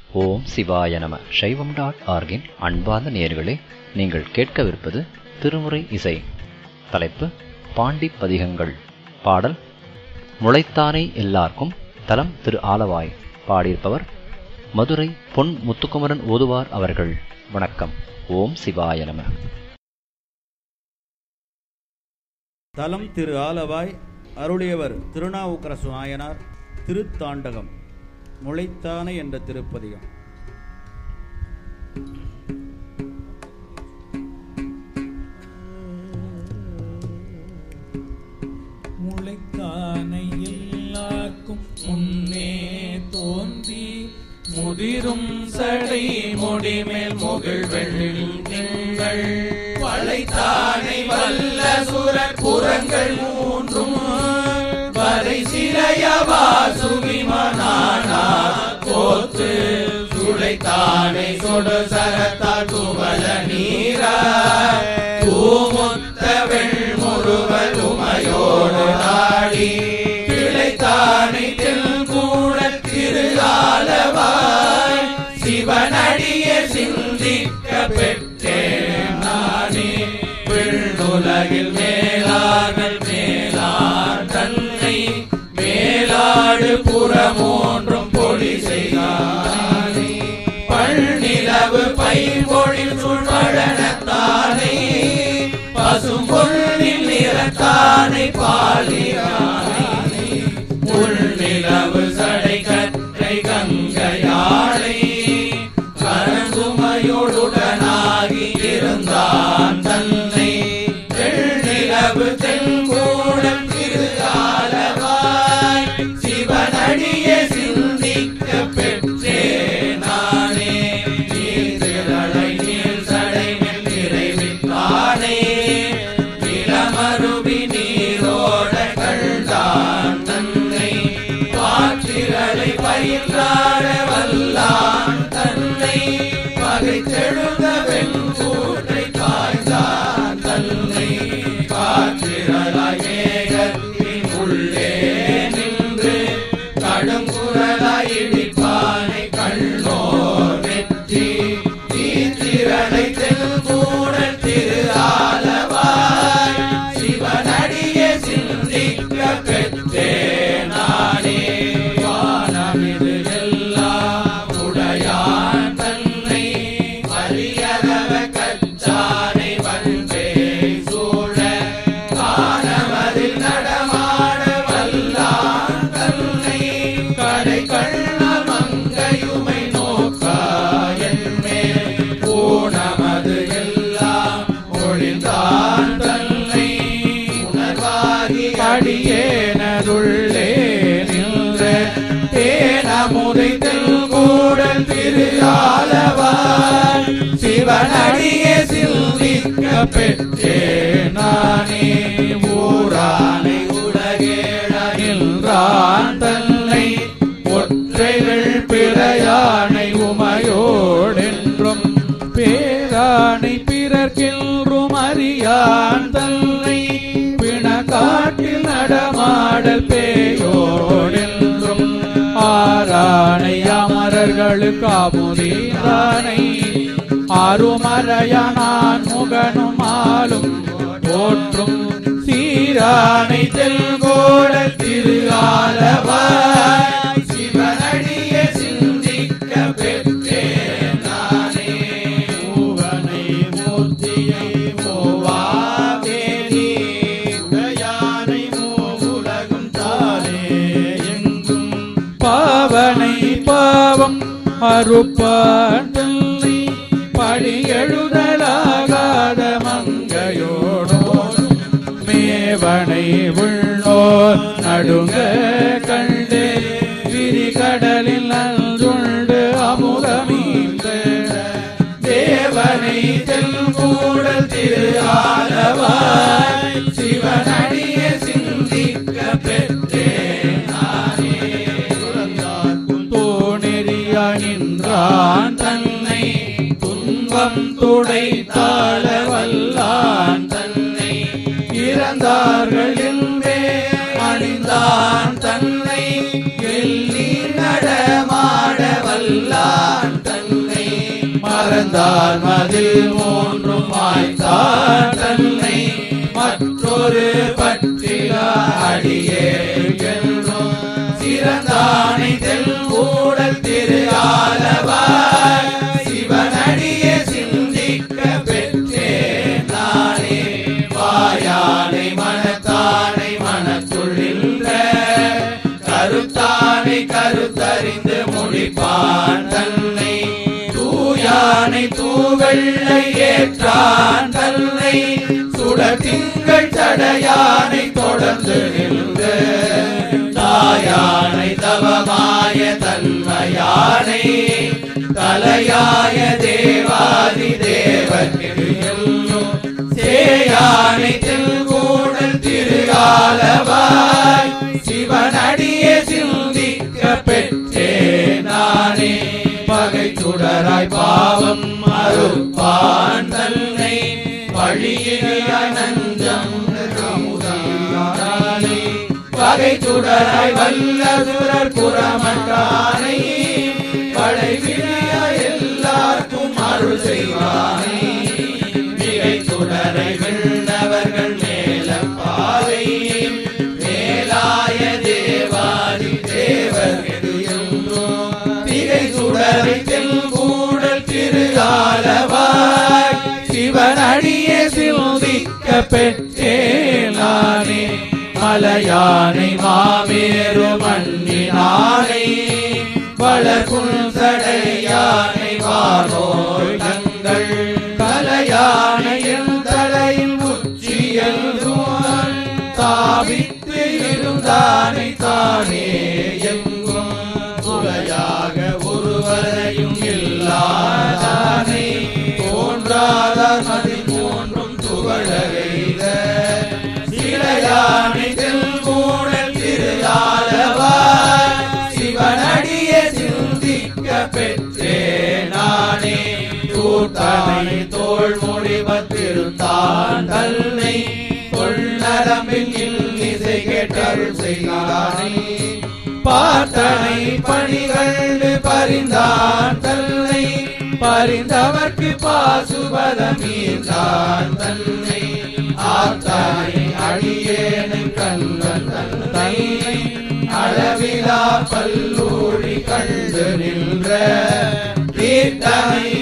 ஓம் சிவாய நம சைவம் டாட் ஆர்கின் அன்பார்ந்த நேயர்களே நீங்கள் கேட்கவிருப்பது திருமுறை இசை தலைப்பு பாண்டி பதிகங்கள் பாடல் முளைத்தானை எல்லார்க்கும் தலம் திரு ஆலவாய் பாடியிருப்பவர் மதுரை பொன் முத்துக்குமரன் ஓதுவார் அவர்கள் வணக்கம் ஓம் சிவாய நம தலம் திரு ஆலவாய் அருளியவர் திருநாவுக்கரசு நாயனார் திருத்தாண்டகம் முளைத்தானை என்ற திருப்பதிகம் முளைத்தானை எல்லாருக்கும் முன்னே தோன்றி முதிரும் சடை முடிமேல் முகிழ்வெள்ளில் திங்கள் பழைத்தானை வல்ல சுரர் புறங்கள் மூன்றும் வரை சிலையவா சுகிமனானா கோத்து சுளைத்தானை சொடு சரத்தா துவல நீரா தூமுத்த வெண்முருவல் உமையோடு ஆடி கிளைத்தானை கூட திருகாலவாய் சிவனடிய சிந்திக்க பெற்றேன் நானே விண்ணுலகில் மேலார்கள் மேலார் தன்னை மேலாடு புறமூன்றும் பொடி செய்தானே பள்ளிலவு பைம்பொழில் சுழ்வழனத்தானே பசும்பொன்னில் நிறத்தானை பாலியானே உள்நிலவு சடை கற்றை கங்கையாளை கரங்குமையுடனாகி இருந்தான் தன்னை தெள்நிலவு தென்கூடம் திருகாலவாய் சிவனடிய சிந்திக்க பெற்றே நானே நீர்திரளை நீர் சடை நிறைவித்தானே நிலமருவி நீரோட கண்டான் தன்னை பாத்திரலை பயின்றாட வல்லான் தன்னை பகைத்தெழுந்த வெண்கூற்றை காய்ந்தான் தன்னை காத்திரலாய் மேகத்தின் உள்ளே நின்று கடும் குரலாய் இடிப்பானை கண்ணோர் வெற்றி தீத்திரலை தென்கூட திரு ஆலவாய் சிவனடிய சிந்திக்க பெற்றே நானே வானமிது எல்லாம் உடையான் தன்னை வலியரவ கச்சானை வந்தே சூழ காணமதில் நடமாட வல்லான் தன்னை கடை கண்ண மங்கையுமை நோக்கா என்மேல் ஊனமது எல்லாம் ஒழிந்தான் தன்னை உணர்வாகி அடியேனதுள்ளே நின்ற தேனமுதை தெல்கூடல் திரு ஆலவாய் சிவனடிய சிந்திக்க பெற்றே நானே ஊரானை உலகேழான் தன்னை ஒற்றைகள் பிறையானை உமையோடென்றும் பேரானை பிறர்க்கென்றும் அறியான் தன்னை பிணக்காட்டில் நடமாடல் பேயோடென்றும் ஆரானை அமரர்களுக்கு அமுதீரானை அருமறையனான் முகனும் ஆளும் போற்றும் சீரானை தெல்கோட திரு ஆலவாய் சிவனடிய சிந்திக்க பெற்றே நானே மூவனை மூர்த்தியை மூவாவேதி உடையானை மூவுலகும் தானே எங்கும் பாவனை பாவம் அறுப்பான் தன்னை படி எழுதலாகாத மங்கையோடோடும் மேவனை உள்ளோர் நடுங்க கண்டு விரிகடலில் நல்குண்டு அமுதமீந்த தேவனை தெல்கூடல் திரு ஆலவாய் சிவனடிய சிந்திக்க பெற்றே நானே தோணெறியா நின்றான் தன்னை துன்பம் துடைத்தாள வல்லான் தன்னை இறந்தார்கள் என்பே அணிந்தான் தன்னை எல்லி நடமாட வல்ல வல்லான் தன்னை மறந்தார் மதில் மூன்றும் வாய்த்தான் தன்னை மற்றொரு பற்றிலா அடியே என்றும் சிறந்தானை தெல்கூடல் திரு ஆலவாய் சிவனடியே சிந்திக்க பெற்றேன் நானே வாயானை மனத்தானை மனத்துள்ளின்ற கருத்தானை கருத்தறிந்து முடிப்பான் தன்னை தூயானை தூவெள்ளை ஏற்றான் தன்னை சுடர் திங்கள் தடையானை தொடர்ந்து நின்ற தாயானை தவமாய தன்மையானை தலையாய தேவாதி தேவர்கிரியும் சேயானை தெல்கூடல் திருகாலவாய் சிவனடியே சிந்திக்க பெற்றே நானே பகை சுடராய் பாவம் மறுப்பான் தன்னை பழியினாய் நஞ்சம் அமுதானே பகை சுடராய் வல்லதுரர் புறமட்டானை படை விழிய எல்லாருக்கும் அருள் செய்வானே மிகை சுடரை விண்ணவர்கள் மேல பாவை மேலாய தேவாதி தேவர்கள் என்றும் திகை சுடரை தெல்கூடல் திருகாலவாய் சிவனடியே சிந்திக்க பெற்றேன் நானே மலையானை மாமேறு மண்ணினானை வளர்குள் சடையானை வாரோய் தங்கள் கலையானை என் தலையின் உச்சியல் தாவித்து இருந்தானை தானே எங்கும் துளையாக ஒருவரையும் இல்லாதானே தோன்றாத மதி தோன்றும் துகளகைத சிலையானை தெல்கூடல் திருளாலவாய் சிவனடிய சிந்திக்க பெற்றே நானே கூட்டனை தோல் முடிவத்திருந்தான் தன்னை கொள்ளரம்பில் இசை கேட்டருள் செய்தானே பார்த்தனை பணிகண்டு பரிந்தான் தன்னை பரிந்தவர்க்கு பாசுபதமீந்தான் தன்னை ஆத்தானை அடியேனை கண்வன் தன்னை அளவிலா பல்லூழி கண்டு நின்ற தீர்த்தனை